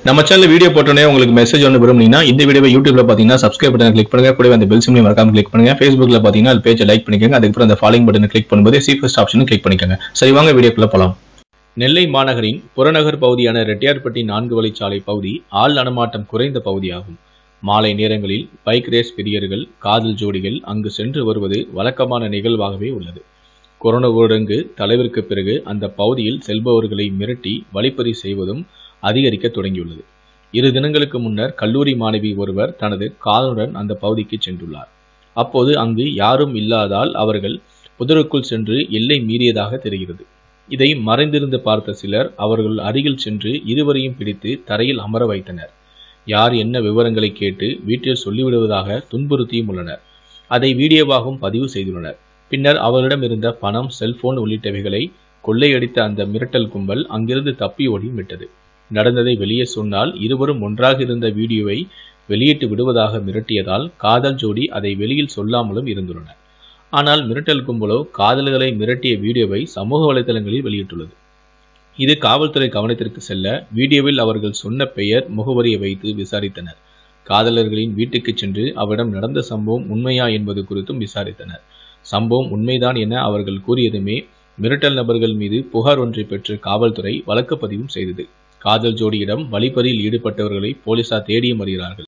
நம்ம channel video போட்டோன்னே உங்களுக்கு மெசேஜ் ஒன்று விரும்புனீங்கன்னா இந்த வீடியோவை யூடியூப்ல பார்த்தீங்கன்னா சப்ஸ்கிரைப் பட்டன் கிளிக் பண்ணுங்க கூடவே அந்த பெல் சிம்லையும் மறக்காம கிளிக் பண்ணுங்க ஃபேஸ்புக்ல பார்த்தீங்கன்னா அது பேஜை லைக் பண்ணிக்கோங்க அதுக்கப்புறம் அந்த ஃபாலோயிங் பட்டனை கிளிக் பண்ணும்போது சீஃபஸ்ட் ஆப்ஷனும் கிளிக் பண்ணிக்கோங்க சரி வாங்க வீடியோக்குள்ள போலாம் நெல்லை மாநகரின் புறநகர் பகுதியான ரெட்டியார்பட்டி நான்கு வழிச்சாலை பகுதி ஆள் நடமாட்டம் குறைந்த பகுதியாகும் மாலை நேரங்களில் பைக் ரேஸ் பிரியர்கள் காதல் ஜோடிகள் அங்கு சென்று வருவது வழக்கமான நிகழ்வாகவே உள்ளது கொரோனா ஊரடங்கு தலைவிற்கு பிறகு அந்த பகுதியில் செல்பவர்களை மிரட்டி வழிப்பறி செய்வதும் அதிகரிக்க தொடங்கியுள்ளது இரு தினங்களுக்கு முன்னர் கல்லூரி மாணவி ஒருவர் தனது காதலுடன் அந்த பகுதிக்கு சென்றுள்ளார் அப்போது அங்கு யாரும் இல்லாதால் அவர்கள் புதருக்குள் சென்று எல்லை மீறியதாக தெரிகிறது இதை மறைந்திருந்து பார்த்த சிலர் அவர்கள் அருகில் சென்று இருவரையும் பிடித்து தரையில் அமர வைத்தனர் யார் என்ன விவரங்களை கேட்டு வீட்டில் சொல்லிவிடுவதாக துன்புறுத்தியும் உள்ளனர் அதை வீடியோவாகவும் பதிவு செய்துள்ளனர் பின்னர் அவர்களிடம் இருந்த பணம் செல்போன் உள்ளிட்டவைகளை கொள்ளையடித்த அந்த மிரட்டல் கும்பல் அங்கிருந்து தப்பி ஓடியும் விட்டது நடந்ததை வெளியே சொன்னால் இருவரும் ஒன்றாக இருந்த வீடியோவை வெளியிட்டு விடுவதாக மிரட்டியதால் காதல் ஜோடி அதை வெளியில் சொல்லாமலும் இருந்துள்ளனர் ஆனால் மிரட்டல் கும்பலோ காதல்களை மிரட்டிய வீடியோவை சமூக வலைதளங்களில் வெளியிட்டுள்ளது இது காவல்துறை கவனத்திற்கு செல்ல வீடியோவில் அவர்கள் சொன்ன பெயர் முகவரியை வைத்து விசாரித்தனர் காதலர்களின் வீட்டுக்கு சென்று அவரிடம் நடந்த சம்பவம் உண்மையா என்பது குறித்தும் விசாரித்தனர் சம்பவம் உண்மைதான் என அவர்கள் கூறியதுமே மிரட்டல் நபர்கள் மீது புகார் ஒன்றை பெற்று காவல்துறை வழக்கு பதிவும் செய்தது காதல் ஜோடியிடம் வழிப்பறியில் ஈடுபட்டவர்களை போலீசார் தேடியும் வருகிறார்கள்